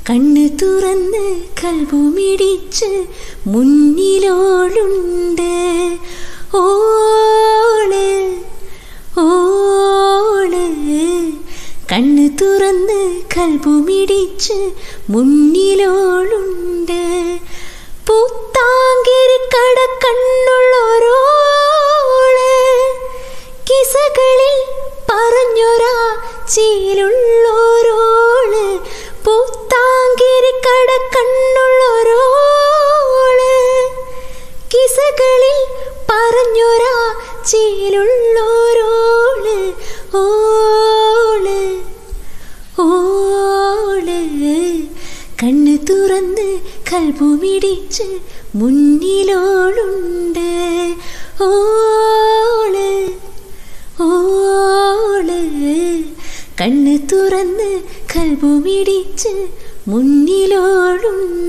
കണ്ണ് തുറന്ന് കൽബുമിടിച്ച് മുന്നിലോളുണ്ട് ഓള് ഓള് കണ്ണ് തുറന്ന് കൽബുമിടിച്ച് മുന്നിലോളുണ്ട് പൂത്താങ്കിരി കട കണ്ണുള്ളോരോള് കിസകളിൽ പറഞ്ഞൊരാ ചീലുള്ളോരോള് പൂത്താങ്കിരി കട കണ്ണുള്ളോരോള് കിസകളിൽ പറഞ്ഞൊരാ ചീലുള്ളോരോള് ഓള് ഓള് കണ്ണ് തുറന്ന് കൽബുമിടിച്ച് മുന്നിലോളുണ്ട് ഓള് ഓള് കണ്ണ് തുറന്ന് കൽബുമിടിച്ച് മുന്നിലോളുണ്ട്